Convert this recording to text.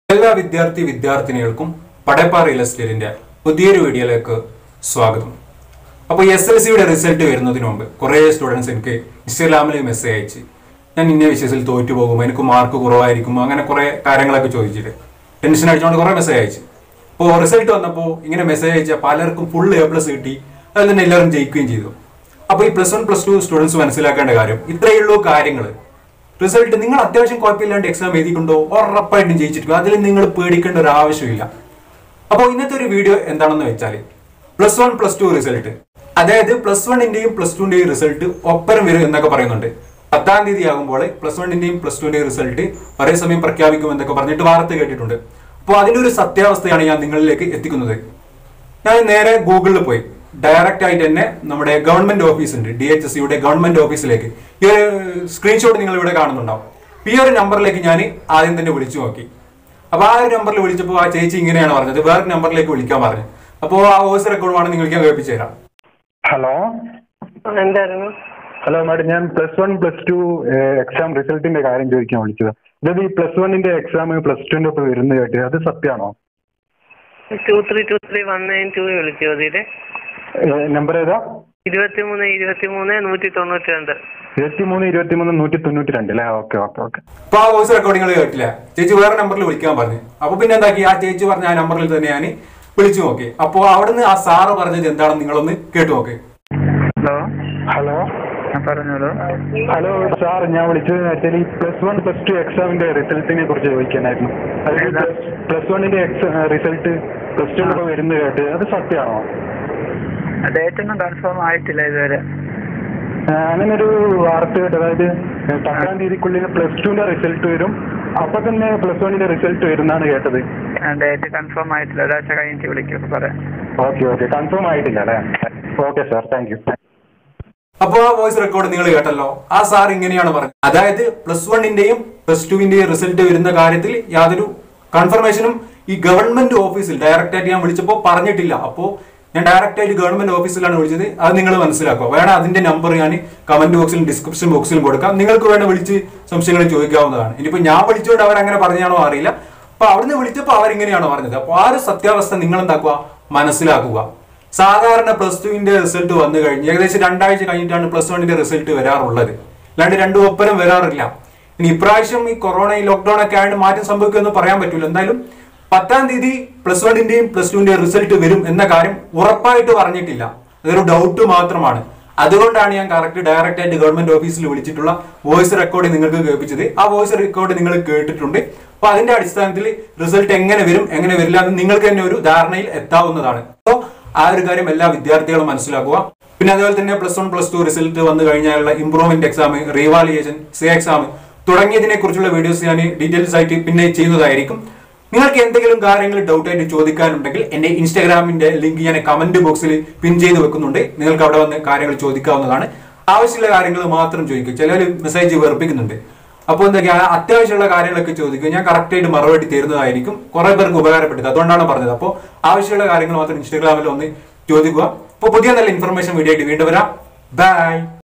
എല്ലാ വിദ്യാർത്ഥി വിദ്യാർത്ഥിനികൾക്കും പടയപ്പ റിയൽ എസ്റ്റേറ്റിന്റെ പുതിയൊരു വീഡിയോയിലേക്ക് സ്വാഗതം അപ്പോൾ എസ് എൽ സിയുടെ റിസൾട്ട് വരുന്നതിന് മുമ്പ് കുറേ സ്റ്റുഡൻസ് എനിക്ക് ഇൻസ്റ്റാഗ്രാമിൽ മെസ്സേജ് അയച്ച് ഞാൻ ഇന്ന വിഷയത്തിൽ തോറ്റു പോകും എനിക്ക് മാർക്ക് കുറവായിരിക്കും അങ്ങനെ കുറേ കാര്യങ്ങളൊക്കെ ചോദിച്ചിട്ട് ടെൻഷൻ അടിച്ചുകൊണ്ട് കുറേ മെസ്സേജ് അയച്ചു അപ്പോൾ റിസൾട്ട് വന്നപ്പോൾ ഇങ്ങനെ മെസ്സേജ് അയച്ച പലർക്കും ഫുൾ എ പ്ലസ് കിട്ടി അതിൽ തന്നെ എല്ലാവരും ജയിക്കുകയും ചെയ്തു അപ്പോൾ ഈ plus one plus two students മനസ്സിലാക്കേണ്ട കാര്യം ഇത്രയേ ഉള്ളൂ കാര്യങ്ങൾ റിസൾട്ട് നിങ്ങൾ അത്യാവശ്യം കുഴപ്പമില്ലാണ്ട് എക്സാം എഴുതിക്കൊണ്ടോ ഉറപ്പായിട്ടും ജയിച്ചിരിക്കും അതിൽ നിങ്ങൾ പേടിക്കേണ്ട ഒരു ആവശ്യമില്ല അപ്പോൾ ഇന്നത്തെ ഒരു വീഡിയോ എന്താണെന്ന് വെച്ചാൽ plus one plus two result അതായത് പ്ലസ് വണ്ണിന്റെയും പ്ലസ് ടുന്റെയും റിസൾട്ട് ഒപ്പരം വരും എന്നൊക്കെ പറയുന്നുണ്ട് പത്താം തീയതി ആകുമ്പോൾ പ്ലസ് വണ്ണിന്റെയും പ്ലസ് ടുന്റെയും റിസൾട്ട് ഒരേ സമയം പ്രഖ്യാപിക്കും എന്നൊക്കെ പറഞ്ഞിട്ട് വാർത്ത കേട്ടിട്ടുണ്ട് അപ്പോൾ അതിന്റെ ഒരു സത്യാവസ്ഥയാണ് ഞാൻ നിങ്ങളിലേക്ക് എത്തിക്കുന്നത് ഞാൻ നേരെ ഗൂഗിളിൽ പോയി ഡയറക്റ്റ് ആയിട്ട് തന്നെ നമ്മുടെ ഗവൺമെന്റ് ഓഫീസ് ഉണ്ട് ഡി എച്ച് എസ് സിയുടെ ഗവൺമെന്റ് ഓഫീസിലേക്ക് ഈ ഒരു സ്ക്രീൻഷോട്ട് നിങ്ങൾ ഇവിടെ കാണുന്നുണ്ടാവും ഈ ഒരു നമ്പറിലേക്ക് ഞാൻ ആദ്യം തന്നെ വിളിച്ചു നോക്കി അപ്പൊ ആ ഒരു നമ്പറിൽ വിളിച്ചപ്പോൾ ആ ചേച്ചി ഇങ്ങനെയാണ് പറഞ്ഞത് വേറെ നമ്പറിലേക്ക് വിളിക്കാൻ പറഞ്ഞു അപ്പോൾ ആ വോയിസ് റെക്കോർഡ് നിങ്ങൾക്ക് ഞാൻ കേൾപ്പിച്ചു തരാം ഹലോ ആ, എന്തായിരുന്നു ഹലോ മാഡം ഞാൻ plus one plus two exam റിസൾട്ടിന്റെ കാര്യം ചോദിക്കാൻ വിളിച്ചത് ഇത് ഈ പ്ലസ് വണ്ണിന്റെ എക്സാം പ്ലസ് ടുവിന്റെ ഒപ്പം വരുന്ന കേട്ട് അത് സത്യമാണോ two three two three one nine two വിളിച്ചു ഇതില് നമ്പർ ഏതാ ഇരുപത്തി മൂന്ന് ഇരുപത്തി മൂന്ന് നൂറ്റി തൊണ്ണൂറ്റി രണ്ട് ഇരുപത്തി മൂന്ന് ഇരുപത്തി മൂന്ന് നൂറ്റി തൊണ്ണൂറ്റി രണ്ട് അല്ലേ ഓക്കെ ഓക്കെ ഓക്കെ അപ്പൊ ആ വോയിസ് റെക്കോർഡിങ്ങൾ കേട്ടില്ല ചേച്ചി വേറെ നമ്പറിൽ വിളിക്കാൻ പറഞ്ഞു അപ്പൊ പിന്നെ എന്താക്കി ആ ചേച്ചി പറഞ്ഞ ആ നമ്പറിൽ തന്നെ ഞാൻ വിളിച്ചു നോക്കി അപ്പോൾ അവിടുന്ന് ആ സാറ് പറഞ്ഞത് എന്താണെന്ന് നിങ്ങളൊന്ന് കേട്ടു നോക്ക് ഹലോ ഹലോ ആ പറഞ്ഞോളൂ ഹലോ സാർ ഞാൻ വിളിച്ചത് വെച്ചാൽ ഈ പ്ലസ് വൺ പ്ലസ് ടു എക്സാമിന്റെ റിസൾട്ടിനെ കുറിച്ച് ചോദിക്കാനായിരുന്നു അതായത് പ്ലസ് വണ്ണിന്റെ റിസൾട്ട് പ്ലസ് ടുവിന്റെ ഒപ്പം വരുന്ന കേട്ട് അത് സത്യമാണോ ഡേറ്റ് ഒന്നും കൺഫേം ആയിട്ടില്ല ഇതുവരെ ആ, അങ്ങനെ ഒരു വാർത്ത കേട്ട് അതായത് പത്താം തീയതിക്കുള്ളിൽ പ്ലസ് ടുവിന്റെ റിസൾട്ട് വരും അപ്പൊ തന്നെ പ്ലസ് വണ്ണിന്റെ റിസൾട്ട് വരുന്നാണ് കേട്ടത് ഡേറ്റ് കൺഫേം ആയിട്ടില്ല ഒരാഴ്ച കഴിഞ്ഞിട്ട് വിളിക്കും പറയാം ഓക്കെ ഓക്കെ കൺഫേം ആയിട്ടില്ല അല്ലേ ഓക്കെ സാർ താങ്ക് യു അപ്പോൾ ആ വോയിസ് റെക്കോർഡ് നിങ്ങൾ കേട്ടല്ലോ ആ സാർ ഇങ്ങനെയാണ് പറഞ്ഞത് അതായത് പ്ലസ് വണ്ണിന്റെയും പ്ലസ് ടുവിന്റെയും റിസൾട്ട് വരുന്ന കാര്യത്തിൽ യാതൊരു കൺഫർമേഷനും ഈ ഗവൺമെന്റ് ഓഫീസിൽ ഡയറക്റ്റ് ആയിട്ട് ഞാൻ വിളിച്ചപ്പോൾ പറഞ്ഞിട്ടില്ല അപ്പോൾ ഞാൻ ഡയറക്റ്റ് ആയിട്ട് ഗവൺമെന്റ് ഓഫീസിലാണ് വിളിച്ചത് അത് നിങ്ങൾ മനസ്സിലാക്കുക വേണം അതിന്റെ നമ്പർ ഞാൻ കമന്റ് ബോക്സിലും ഡിസ്ക്രിപ്ഷൻ ബോക്സിലും കൊടുക്കാം നിങ്ങൾക്ക് വേണ്ട വിളിച്ച് സംശയങ്ങൾ ചോദിക്കാവുന്നതാണ് ഇനിയിപ്പോൾ ഞാൻ വിളിച്ചുകൊണ്ട് അവർ അങ്ങനെ പറഞ്ഞാണോ അറിയില്ല അപ്പൊ അവിടുന്ന് വിളിച്ചപ്പോൾ അവരിങ്ങനെയാണോ പറഞ്ഞത് അപ്പോൾ ആ ഒരു സത്യാവസ്ഥ നിങ്ങൾ എന്താക്കുക മനസ്സിലാക്കുക സാധാരണ പ്ലസ് ടുവിന്റെ റിസൾട്ട് വന്നു കഴിഞ്ഞ് ഏകദേശം രണ്ടാഴ്ച കഴിഞ്ഞിട്ടാണ് പ്ലസ് വണ്ണിന്റെ റിസൾട്ട് വരാറുള്ളത് അല്ലാണ്ട് രണ്ടു ഒപ്പരം വരാറില്ല ഇനി ഇപ്രാവശ്യം ഈ കൊറോണ ഈ ലോക്ക്ഡൌൺ ഒക്കെ ആയിട്ട് മാറ്റം സംഭവിക്കുമെന്ന് പറയാൻ പറ്റില്ല എന്തായാലും പത്താം തീയതി പ്ലസ് വണ്ണിന്റെയും പ്ലസ് ടുവിന്റെയും റിസൾട്ട് വരും എന്ന കാര്യം ഉറപ്പായിട്ട് പറഞ്ഞിട്ടില്ല അതൊരു ഡൗട്ട് മാത്രമാണ് അതുകൊണ്ടാണ് ഞാൻ കറക്റ്റ് ഡയറക്റ്റ് ആയിട്ട് ഗവൺമെന്റ് ഓഫീസിൽ വിളിച്ചിട്ടുള്ള വോയിസ് റെക്കോർഡ് നിങ്ങൾക്ക് കേൾപ്പിച്ചത് ആ വോയിസ് റെക്കോർഡ് നിങ്ങൾ കേട്ടിട്ടുണ്ട് അപ്പൊ അതിന്റെ അടിസ്ഥാനത്തിൽ റിസൾട്ട് എങ്ങനെ വരും എങ്ങനെ വരില്ല എന്ന് നിങ്ങൾക്ക് തന്നെ ഒരു ധാരണയിൽ എത്താവുന്നതാണ് അപ്പോൾ ആ ഒരു കാര്യം എല്ലാ വിദ്യാർത്ഥികളും മനസ്സിലാക്കുക പിന്നെ അതുപോലെ തന്നെ plus one plus two result വന്നു കഴിഞ്ഞാലുള്ള improvement exam revaluation C exam തുടങ്ങിയതിനെ കുറിച്ചുള്ള വീഡിയോസ് ഞാൻ ഡീറ്റെയിൽസ് ആയിട്ട് പിന്നെ ചെയ്യുന്നതായിരിക്കും നിങ്ങൾക്ക് എന്തെങ്കിലും കാര്യങ്ങൾ ഡൗട്ട് ആയിട്ട് ചോദിക്കാനുണ്ടെങ്കിൽ എന്റെ ഇൻസ്റ്റാഗ്രാമിന്റെ ലിങ്ക് ഞാൻ കമന്റ് ബോക്സിൽ പിൻ ചെയ്ത് വെക്കുന്നുണ്ട് നിങ്ങൾക്ക് അവിടെ വന്ന് കാര്യങ്ങൾ ചോദിക്കാവുന്നതാണ് ആവശ്യമുള്ള കാര്യങ്ങൾ മാത്രം ചോദിക്കും ചിലർ മെസ്സേജ് വെറുപ്പിക്കുന്നുണ്ട് അപ്പോൾ എന്തൊക്കെയാണ് അത്യാവശ്യമുള്ള കാര്യങ്ങളൊക്കെ ചോദിക്കും ഞാൻ കറക്റ്റ് ആയിട്ട് മറുപടി തരുന്നതായിരിക്കും കുറെ പേർക്ക് ഉപകാരപ്പെട്ടത് അതുകൊണ്ടാണ് പറഞ്ഞത് അപ്പോൾ ആവശ്യമുള്ള കാര്യങ്ങൾ മാത്രം ഇൻസ്റ്റാഗ്രാമിൽ ഒന്ന് ചോദിക്കുക അപ്പോൾ പുതിയ നല്ല ഇൻഫർമേഷൻ വീഡിയോ ആയിട്ട് വീണ്ടും വരാം ബൈ